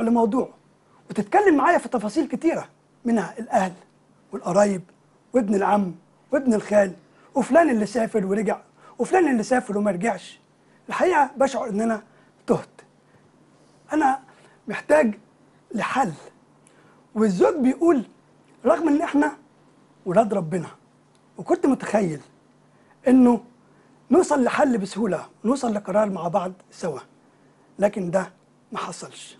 لموضوع وتتكلم معايا في تفاصيل كتيره منها الاهل والقرايب وابن العم وابن الخال وفلان اللي سافر ورجع وفلان اللي سافر وما رجعش الحقيقه بشعر ان انا تهت انا محتاج لحل والزوج بيقول رغم ان احنا ولاد ربنا وكنت متخيل انه نوصل لحل بسهوله نوصل لقرار مع بعض سوا لكن ده ما حصلش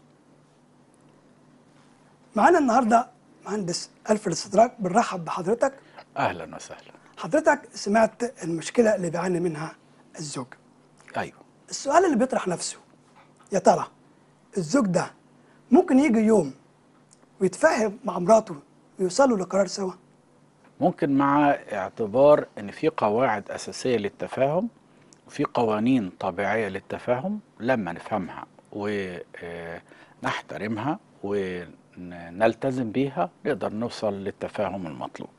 معانا النهارده مهندس الفريد صدراك بنرحب بحضرتك اهلا وسهلا حضرتك سمعت المشكله اللي بيعاني منها الزوج ايوه السؤال اللي بيطرح نفسه يا ترى الزوج ده ممكن يجي يوم ويتفاهم مع مراته ويوصلوا لقرار سوا ممكن مع اعتبار ان في قواعد اساسيه للتفاهم وفي قوانين طبيعيه للتفاهم لما نفهمها ونحترمها ونلتزم بيها نقدر نوصل للتفاهم المطلوب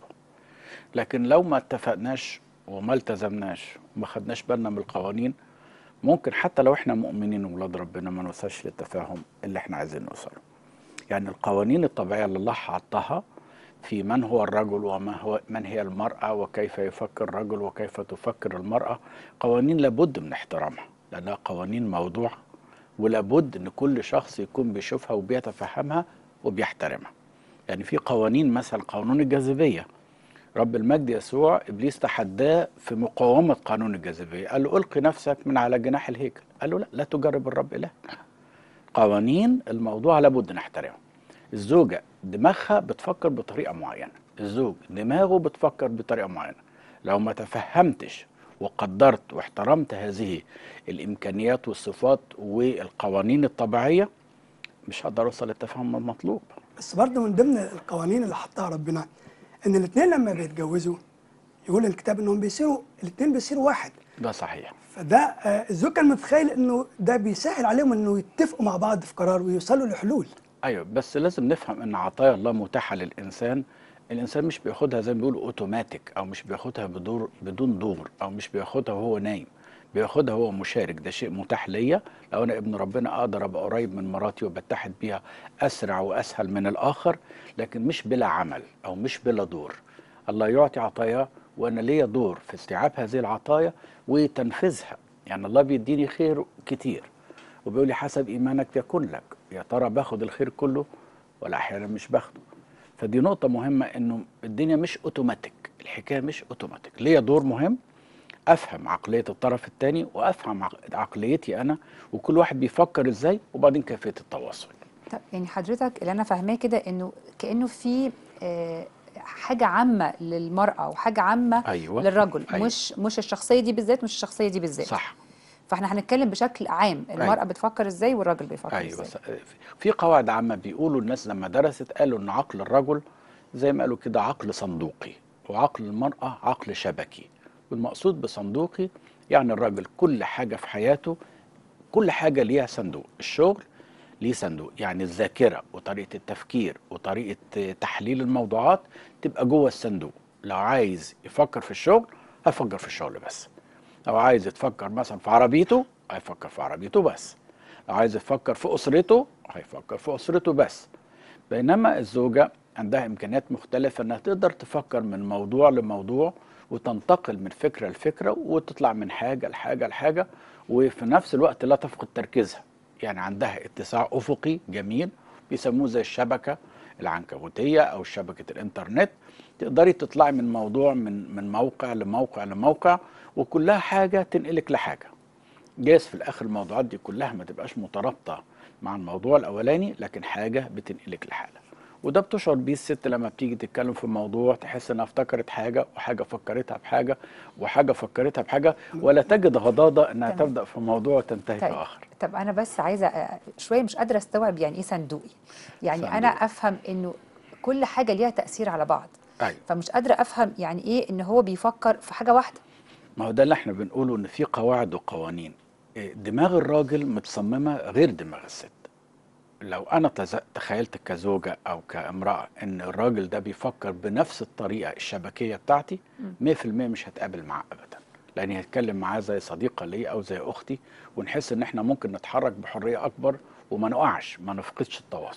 لكن لو ما اتفقناش وما التزمناش وما خدناش بالنا من القوانين ممكن حتى لو احنا مؤمنين وولاد ربنا ما نوصلش للتفاهم اللي احنا عايزين نوصله يعني القوانين الطبيعيه اللي الله حطها في من هو الرجل وما هو من هي المرأة وكيف يفكر الرجل وكيف تفكر المرأة قوانين لابد من احترامها لأنها قوانين موضوعة ولابد أن كل شخص يكون بيشوفها وبيتفهمها وبيحترمها يعني في قوانين مثلا قانون الجاذبية رب المجد يسوع إبليس تحداه في مقاومة قانون الجاذبية قال له ألقي نفسك من على جناح الهيكل قال له لا لا تجرب الرب إلهك قوانين الموضوع لابد نحترمها الزوجة دماغها بتفكر بطريقة معينة الزوج دماغه بتفكر بطريقة معينة لو ما تفهمتش وقدرت واحترمت هذه الإمكانيات والصفات والقوانين الطبيعية مش هقدر أوصل للتفاهم المطلوب بس برضه من ضمن القوانين اللي حطها ربنا ان الاثنين لما بيتجوزوا يقول الكتاب انهم بيصيروا الاثنين بيصيروا واحد ده صحيح فده آه، الزوج كان متخيل انه ده بيسهل عليهم انه يتفقوا مع بعض في قرار ويوصلوا لحلول ايوه بس لازم نفهم ان عطايا الله متاحه للانسان الانسان مش بياخدها زي ما بيقولوا اوتوماتيك او مش بياخدها بدور بدون دور او مش بياخدها وهو نايم بياخدها هو مشارك ده شيء متاح ليا لو انا ابن ربنا اقدر ابقى قريب من مراتي وبتحد بيها اسرع واسهل من الاخر لكن مش بلا عمل او مش بلا دور الله يعطي عطايا وانا ليا دور في استيعاب هذه العطايا وتنفيذها يعني الله بيديني خير كتير وبيقول لي حسب ايمانك يكون لك يا ترى باخد الخير كله ولا احيانا مش باخده فدي نقطة مهمة انه الدنيا مش اوتوماتيك الحكاية مش اوتوماتيك ليا دور مهم افهم عقلية الطرف الثاني وافهم عق- عقليتي انا وكل واحد بيفكر ازاي وبعدين كيفية التواصل طب يعني حضرتك اللي انا فاهماه كده انه كانه في آه، حاجه عامه للمراه وحاجه عامه أيوة. للرجل أيوة. مش مش الشخصيه دي بالذات مش الشخصيه دي بالذات صح فاحنا هنتكلم بشكل عام المراه أيوة. بتفكر ازاي والراجل بيفكر ايوه ازاي س- في قواعد عامة بيقولوا الناس لما درست قالوا ان عقل الرجل زي ما قالوا كده عقل صندوقي وعقل المرأة عقل شبكي والمقصود بصندوقي يعني الراجل كل حاجة في حياته كل حاجة ليها صندوق الشغل ليه صندوق يعني الذاكرة وطريقة التفكير وطريقة تحليل الموضوعات تبقى جوه الصندوق لو عايز يفكر في الشغل هيفكر في الشغل بس لو عايز يتفكر مثلا في عربيته هيفكر في عربيته بس لو عايز يفكر في أسرته هيفكر في أسرته بس بينما الزوجة عندها إمكانيات مختلفة إنها تقدر تفكر من موضوع لموضوع وتنتقل من فكرة لفكرة وتطلع من حاجة لحاجة لحاجة وفي نفس الوقت لا تفقد تركيزها يعني عندها اتساع أفقي جميل بيسموه زي الشبكة العنكبوتية أو شبكة الإنترنت تقدري تطلعي من موضوع من من موقع لموقع لموقع وكلها حاجة تنقلك لحاجة جايز في الاخر الموضوعات دي كلها ما تبقاش مترابطه مع الموضوع الاولاني لكن حاجه بتنقلك لحاله وده بتشعر بيه الست لما بتيجي تتكلم في موضوع تحس انها افتكرت حاجه وحاجه فكرتها بحاجه وحاجه فكرتها بحاجه ولا تجد غضاضه انها تمام. تبدا في موضوع وتنتهي طيب في اخر طب انا بس عايزه آه، شويه مش قادره استوعب يعني ايه صندوقي يعني صندوق. انا افهم انه كل حاجه ليها تاثير على بعض ايوه فمش قادره افهم يعني ايه ان هو بيفكر في حاجه واحده ما هو ده اللي احنا بنقوله ان في قواعد وقوانين إيه، دماغ الراجل متصممه غير دماغ الست لو انا تز- تخيلت كزوجه او كامراه ان الراجل ده بيفكر بنفس الطريقه الشبكيه بتاعتي 100% مش هتقابل معاه ابدا لاني هتكلم معاه زي صديقه لي او زي اختي ونحس ان احنا ممكن نتحرك بحريه اكبر وما نقعش ما نفقدش التواصل